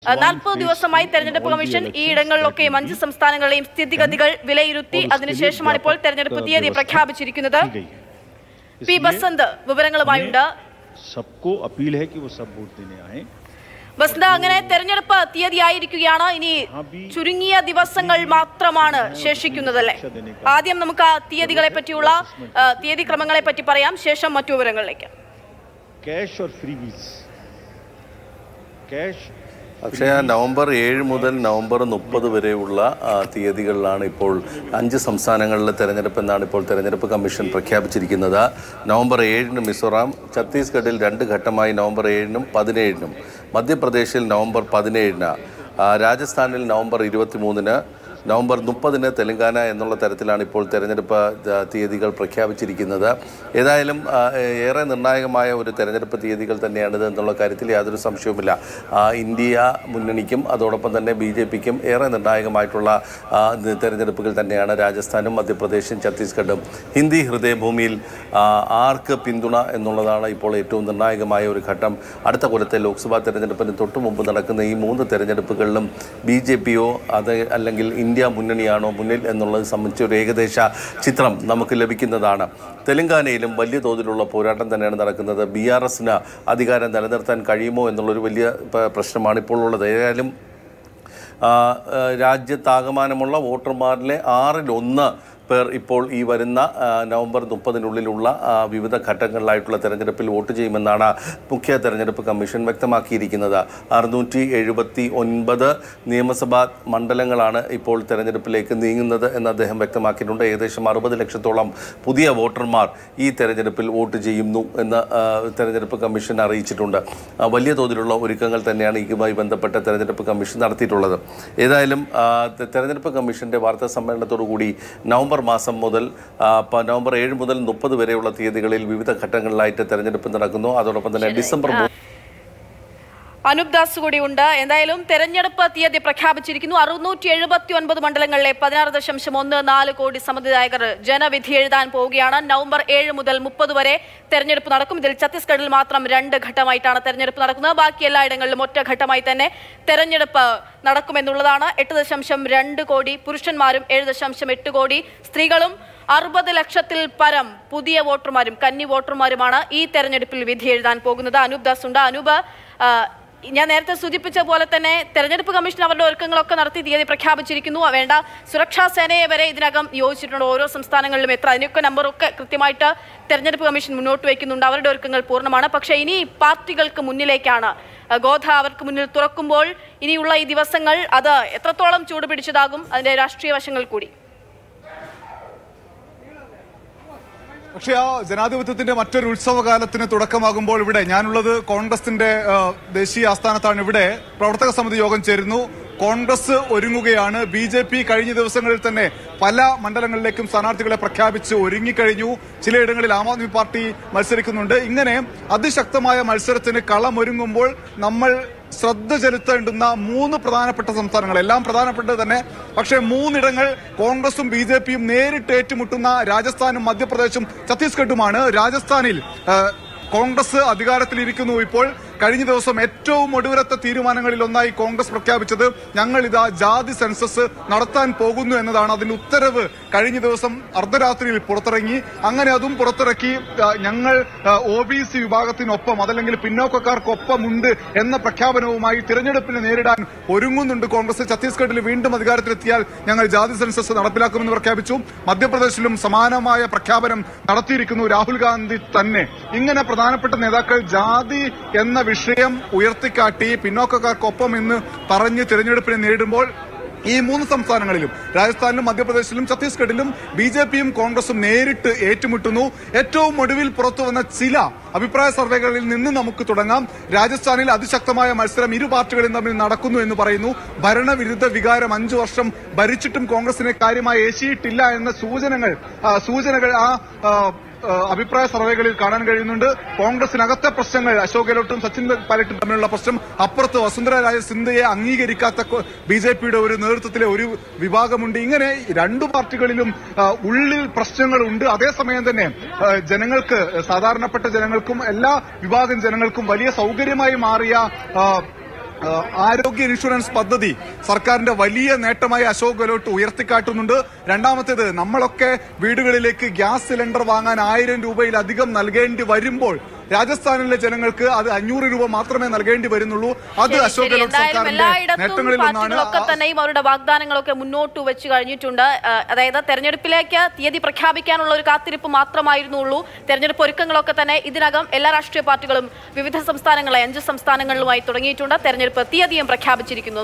നാൽപ്പത് ദിവസമായി തെരഞ്ഞെടുപ്പ് കമ്മീഷൻ ഈ ഇടങ്ങളിലൊക്കെയും അഞ്ച് സംസ്ഥാനങ്ങളിലെയും സ്ഥിതിഗതികൾ വിലയിരുത്തി അതിനുശേഷമാണ് ഇപ്പോൾ തെരഞ്ഞെടുപ്പ് തീയതി പ്രഖ്യാപിച്ചിരിക്കുന്നത് की गई है പി इसलिए ബസന്ത് വിവരങ്ങളുമായുണ്ട് सबको अपील है कि वो सब वोट देने आए ബസന്ത് അങ്ങനെ തെരഞ്ഞെടുപ്പ് തീയതി ആയിരിക്കുകയാണ് ഇനി ചുരുങ്ങിയ ദിവസങ്ങൾ മാത്രമാണ് ശേഷിക്കുന്നതല്ലേ ആദ്യം നമുക്ക് ആ തീയതികളെ പറ്റിയുള്ള ആ, തീയതി ക്രമങ്ങളെ പറ്റി പറയാം ശേഷം മറ്റു വിവരങ്ങളിലേക്ക് कैश और फ्रीबीज कैश അക്ഷയ നവംബർ ഏഴ് മുതൽ നവംബർ മുപ്പത് വരെയുള്ള ആ, തീയതികളിലാണ് ഇപ്പോൾ അഞ്ച് സംസ്ഥാനങ്ങളിലെ തെരഞ്ഞെടുപ്പ് എന്നാണ് ഇപ്പോൾ തെരഞ്ഞെടുപ്പ് കമ്മീഷൻ പ്രഖ്യാപിച്ചിരിക്കുന്നത് നവംബർ ഏഴിന് മിസോറാം ഛത്തീസ്ഗഡിൽ രണ്ട് ഘട്ടമായി നവംബർ ഏഴിനും പതിനേഴിനും മധ്യപ്രദേശിൽ നവംബർ പതിനേഴിന് ആ, രാജസ്ഥാനിൽ നവംബർ ഇരുപത്തി മൂന്നിന് നവംബർ മുപ്പതിന് തെലങ്കാന എന്നുള്ള തരത്തിലാണ് ഇപ്പോൾ തെരഞ്ഞെടുപ്പ് ആ, തീയതികൾ പ്രഖ്യാപിച്ചിരിക്കുന്നത് ഏതായാലും ആ, ഏറെ നിർണായകമായ ഒരു തെരഞ്ഞെടുപ്പ് തീയതികൾ തന്നെയാണിത് എന്നുള്ള കാര്യത്തിൽ യാതൊരു സംശയവുമില്ല ആ, ഇന്ത്യ മുന്നണിക്കും അതോടൊപ്പം തന്നെ ബി ജെ പിക്കും ഏറെ നിർണായകമായിട്ടുള്ള ആ, ഇത് തെരഞ്ഞെടുപ്പുകൾ തന്നെയാണ് രാജസ്ഥാനും മധ്യപ്രദേശും ഛത്തീസ്ഗഡും ഹിന്ദി ഹൃദയഭൂമിയിൽ ആ, ആർക്ക് പിന്തുണ എന്നുള്ളതാണ് ഇപ്പോൾ ഏറ്റവും നിർണായകമായ ഒരു ഘട്ടം അടുത്ത കൊല്ലത്തെ ലോക്സഭാ തെരഞ്ഞെടുപ്പിന് തൊട്ടു മുമ്പ് നടക്കുന്ന ഈ മൂന്ന് തെരഞ്ഞെടുപ്പുകളിലും ബി ജെ പിയോ അത് അല്ലെങ്കിൽ ഇന്ത്യ മുന്നണിയാണോ മുന്നിൽ എന്നുള്ളത് സംബന്ധിച്ച് ഒരു ഏകദേശ ചിത്രം നമുക്ക് ലഭിക്കുന്നതാണ് തെലങ്കാനയിലും വലിയ തോതിലുള്ള പോരാട്ടം തന്നെയാണ് നടക്കുന്നത് ബി ആർ എസിന് അധികാരം നിലനിർത്താൻ കഴിയുമോ എന്നുള്ളൊരു വലിയ പ- പ്രശ്നമാണ് ഇപ്പോൾ ഉള്ളത് ഏതായാലും ആ, ആ, രാജ്യത്താകമാനമുള്ള വോട്ടർമാരിലെ ആറിൽ ഒന്ന് പേർ ഇപ്പോൾ ഈ വരുന്ന ആ, നവംബർ മുപ്പതിനുള്ളിലുള്ള ആ, വിവിധ ഘട്ടങ്ങളിലായിട്ടുള്ള തെരഞ്ഞെടുപ്പിൽ വോട്ട് ചെയ്യുമെന്നാണ് മുഖ്യ തെരഞ്ഞെടുപ്പ് കമ്മീഷൻ വ്യക്തമാക്കിയിരിക്കുന്നത് അറുന്നൂറ്റി എഴുപത്തി ഒൻപത് നിയമസഭാ മണ്ഡലങ്ങളാണ് ഇപ്പോൾ തെരഞ്ഞെടുപ്പിലേക്ക് നീങ്ങുന്നത് എന്ന് അദ്ദേഹം വ്യക്തമാക്കിയിട്ടുണ്ട് ഏകദേശം അറുപത് ലക്ഷത്തോളം പുതിയ വോട്ടർമാർ ഈ തെരഞ്ഞെടുപ്പിൽ വോട്ട് ചെയ്യുന്നു എന്ന് ആ, തെരഞ്ഞെടുപ്പ് കമ്മീഷൻ അറിയിച്ചിട്ടുണ്ട് ആ, വലിയ തോതിലുള്ള ഒരുക്കങ്ങൾ തന്നെയാണ് ഇതുമായി ബന്ധപ്പെട്ട തെരഞ്ഞെടുപ്പ് കമ്മീഷൻ നടത്തിയിട്ടുള്ളത് ഏതായാലും ആ, തെ- തെരഞ്ഞെടുപ്പ് കമ്മീഷന്റെ വാർത്താ സമ്മേളനത്തോടു കൂടി നവംബർ മാസം മുതൽ ആ, പ- നവംബർ ഏഴ് മുതൽ മുപ്പത് വരെയുള്ള തീയതികളിൽ വിവിധ ഘട്ടങ്ങളിലായിട്ട് തെരഞ്ഞെടുപ്പ് നടക്കുന്നു അതോടൊപ്പം തന്നെ ഡിസംബർ മൂന്ന് അനൂപ് ദാസ് കൂടിയുണ്ട് എന്തായാലും തെരഞ്ഞെടുപ്പ് തീയതി പ്രഖ്യാപിച്ചിരിക്കുന്നു അറുന്നൂറ്റി എഴുപത്തി ഒൻപത് മണ്ഡലങ്ങളിലെ പതിനാറ് ദശാംശം ഒന്ന് നാല് കോടി സമ്മതിദായകർ ജനവിധി എഴുതാൻ പോവുകയാണ് നവംബർ ഏഴ് മുതൽ മുപ്പത് വരെ തെരഞ്ഞെടുപ്പ് നടക്കും ഇതിൽ ഛത്തീസ്ഗഡിൽ മാത്രം രണ്ട് ഘട്ടമായിട്ടാണ് തെരഞ്ഞെടുപ്പ് നടക്കുന്നത് ബാക്കി എല്ലായിടങ്ങളിലും ഒറ്റ ഘട്ടമായി തന്നെ തെരഞ്ഞെടുപ്പ് നടക്കുമെന്നുള്ളതാണ് എട്ട് ദശാംശം രണ്ട് കോടി പുരുഷന്മാരും ഏഴ് ദശാംശം എട്ട് കോടി സ്ത്രീകളും അറുപത് ലക്ഷത്തിൽ പരം പുതിയ വോട്ടർമാരും കന്നി വോട്ടർമാരുമാണ് ഈ തെരഞ്ഞെടുപ്പിൽ വിധി എഴുതാൻ പോകുന്നത് അനൂപ് ദാസ് ഉണ്ട് അനൂപ് ആ, ഞാൻ നേരത്തെ സൂചിപ്പിച്ച പോലെ തന്നെ തെരഞ്ഞെടുപ്പ് കമ്മീഷൻ അവരുടെ ഒരുക്കങ്ങളൊക്കെ നടത്തി തീയതി പ്രഖ്യാപിച്ചിരിക്കുന്നു വേണ്ട സുരക്ഷാ സേനയെ വരെ ഇതിനകം നിയോഗിച്ചിട്ടുണ്ട് ഓരോ സംസ്ഥാനങ്ങളിലും എത്ര അതിനൊക്കെ നമ്പറൊക്കെ കൃത്യമായിട്ട് തെരഞ്ഞെടുപ്പ് കമ്മീഷൻ മുന്നോട്ട് വയ്ക്കുന്നുണ്ട് അവരുടെ ഒരുക്കങ്ങൾ പൂർണ്ണമാണ് പക്ഷേ ഇനി പാർട്ടികൾക്ക് മുന്നിലേക്കാണ് ആ, ഗോധ അവർക്ക് മുന്നിൽ തുറക്കുമ്പോൾ ഇനിയുള്ള ഈ ദിവസങ്ങൾ അത് എത്രത്തോളം ചൂട് പിടിച്ചതാകും അതിന്റെ രാഷ്ട്രീയ വശങ്ങൾ കൂടി പക്ഷേ ആ ജനാധിപത്യത്തിന്റെ മറ്റൊരു ഉത്സവകാലത്തിന് തുടക്കമാകുമ്പോൾ ഇവിടെ ഞാനുള്ളത് കോൺഗ്രസിന്റെ ആ, ദേശീയ ആസ്ഥാനത്താണ് ഇവിടെ പ്രവർത്തക സമിതി യോഗം ചേരുന്നു കോൺഗ്രസ് ഒരുങ്ങുകയാണ് ബി ജെ പി കഴിഞ്ഞ ദിവസങ്ങളിൽ തന്നെ പല മണ്ഡലങ്ങളിലേക്കും സ്ഥാനാർത്ഥികളെ പ്രഖ്യാപിച്ച് ഒരുങ്ങിക്കഴിഞ്ഞു ചിലയിടങ്ങളിൽ ആം ആദ്മി പാർട്ടി മത്സരിക്കുന്നുണ്ട് ഇങ്ങനെ അതിശക്തമായ മത്സരത്തിന് കളമൊരുങ്ങുമ്പോൾ നമ്മൾ ശ്രദ്ധ ചെലുത്തേണ്ടുന്ന മൂന്ന് പ്രധാനപ്പെട്ട സംസ്ഥാനങ്ങൾ എല്ലാം പ്രധാനപ്പെട്ടത് തന്നെ പക്ഷേ മൂന്നിടങ്ങൾ കോൺഗ്രസും ബി ജെ പിയും നേരിട്ട് ഏറ്റുമുട്ടുന്ന രാജസ്ഥാനും മധ്യപ്രദേശും ഛത്തീസ്ഗഡുമാണ് രാജസ്ഥാനിൽ ആ, കോൺഗ്രസ് അധികാരത്തിലിരിക്കുന്നു ഇപ്പോൾ കഴിഞ്ഞ ദിവസം ഏറ്റവും ഒടുവിലത്തെ തീരുമാനങ്ങളിൽ ഒന്നായി കോൺഗ്രസ് പ്രഖ്യാപിച്ചത് ഞങ്ങൾ ഇതാ ജാതി സെൻസസ് നടത്താൻ പോകുന്നു എന്നതാണ് അതിന്റെ ഉത്തരവ് കഴിഞ്ഞ ദിവസം അർദ്ധരാത്രിയിൽ പുറത്തിറങ്ങി അങ്ങനെ അതും പുറത്തിറക്കി ആ, ഞങ്ങൾ ഒ ബി സി വിഭാഗത്തിനൊപ്പം അതല്ലെങ്കിൽ പിന്നോക്കക്കാർക്കൊപ്പമുണ്ട് എന്ന പ്രഖ്യാപനവുമായി തിരഞ്ഞെടുപ്പിനെ നേരിടാൻ ഒരുങ്ങുന്നുണ്ട് കോൺഗ്രസ് ഛത്തീസ്ഗഡിൽ വീണ്ടും അധികാരത്തിലെത്തിയാൽ ഞങ്ങൾ ജാതി സെൻസസ് നടപ്പിലാക്കുമെന്ന് പ്രഖ്യാപിച്ചു മധ്യപ്രദേശിലും സമാനമായ പ്രഖ്യാപനം നടത്തിയിരിക്കുന്നു രാഹുൽ ഗാന്ധി തന്നെ ഇങ്ങനെ പ്രധാനപ്പെട്ട നേതാക്കൾ ജാതി എന്ന വിഷയം ഉയർത്തിക്കാട്ടി പിന്നോക്കക്കാർക്കൊപ്പം എന്ന് പറഞ്ഞ് തിരഞ്ഞെടുപ്പിനെ നേരിടുമ്പോൾ ഈ മൂന്ന് സംസ്ഥാനങ്ങളിലും രാജസ്ഥാനിലും മധ്യപ്രദേശിലും ഛത്തീസ്ഗഡിലും ബി ജെ പിയും കോൺഗ്രസും നേരിട്ട് ഏറ്റുമുട്ടുന്നു ഏറ്റവും ഒടുവിൽ പുറത്തു വന്ന ചില അഭിപ്രായ സർവേകളിൽ നിന്ന് നമുക്ക് തുടങ്ങാം രാജസ്ഥാനിൽ അതിശക്തമായ മത്സരം ഇരു പാർട്ടികളും തമ്മിൽ നടക്കുന്നു എന്ന് പറയുന്നു ഭരണവിരുദ്ധ വികാരം അഞ്ചു വർഷം ഭരിച്ചിട്ടും കോൺഗ്രസിനെ കാര്യമായി ഏശിയിട്ടില്ല എന്ന സൂചനകൾ ആ, സൂചനകൾ ആ ആ, ആ, അഭിപ്രായ സർവേകളിൽ കാണാൻ കഴിയുന്നുണ്ട് കോൺഗ്രസിനകത്തെ പ്രശ്നങ്ങൾ അശോക് ഗെഹ്ലോട്ടും സച്ചിൻ പൈലറ്റും തമ്മിലുള്ള പ്രശ്നം അപ്പുറത്ത് വസുന്ധര രാജ സിന്ധ്യയെ അംഗീകരിക്കാത്ത ബി ജെ പിയുടെ ഒരു നേതൃത്വത്തിലെ ഒരു വിഭാഗമുണ്ട് ഇങ്ങനെ രണ്ടു പാർട്ടികളിലും ആ, ഉള്ളിൽ പ്രശ്നങ്ങളുണ്ട് അതേസമയം തന്നെ ആ, ജനങ്ങൾക്ക് സാധാരണപ്പെട്ട ജനങ്ങൾക്കും എല്ലാ വിഭാഗം ജനങ്ങൾക്കും വലിയ സൗകര്യമായി മാറിയ ആ, ആ, ആരോഗ്യ ഇൻഷുറൻസ് പദ്ധതി സർക്കാരിന്റെ വലിയ നേട്ടമായി അശോക് ഗെഹ്ലോട്ട് ഉയർത്തിക്കാട്ടുന്നുണ്ട് രണ്ടാമത്തേത് നമ്മളൊക്കെ വീടുകളിലേക്ക് ഗ്യാസ് സിലിണ്ടർ വാങ്ങാൻ ആയിരം രൂപയിലധികം നൽകേണ്ടി വരുമ്പോൾ രാജസ്ഥാനിലെ ജനങ്ങൾക്ക് അത് അഞ്ഞൂറ് രൂപ മാത്രമേ നൽകേണ്ടി വരുന്നുള്ളൂ അത് ശരി, അശോക് ശരി. ഗെഹ്ലോട്ട് എന്തായാലും സർക്കാരിന്റെ എല്ലായിടത്തും നേട്ടങ്ങളിൽ ഒന്നാണ് പാർട്ടികളൊക്കെ ആ- തന്നെയും അവരുടെ വാഗ്ദാനങ്ങളൊക്കെ മുന്നോട്ട് വെച്ച് കഴിഞ്ഞിട്ടുണ്ട് ആ, അതായത് തെരഞ്ഞെടുപ്പിലേക്ക് തീയതി പ്രഖ്യാപിക്കാനുള്ള ഒരു കാത്തിരിപ്പ് മാത്രമായിരുന്നുള്ളൂ തെരഞ്ഞെടുപ്പ് ഒരുക്കങ്ങളൊക്കെ തന്നെ ഇതിനകം എല്ലാ രാഷ്ട്രീയ പാർട്ടികളും വിവിധ സംസ്ഥാനങ്ങളെ അഞ്ച് സംസ്ഥാനങ്ങളിലുമായി തുടങ്ങിയിട്ടുണ്ട് തെരഞ്ഞെടുപ്പ് തീയതിയും പ്രഖ്യാപിച്ചിരിക്കുന്നു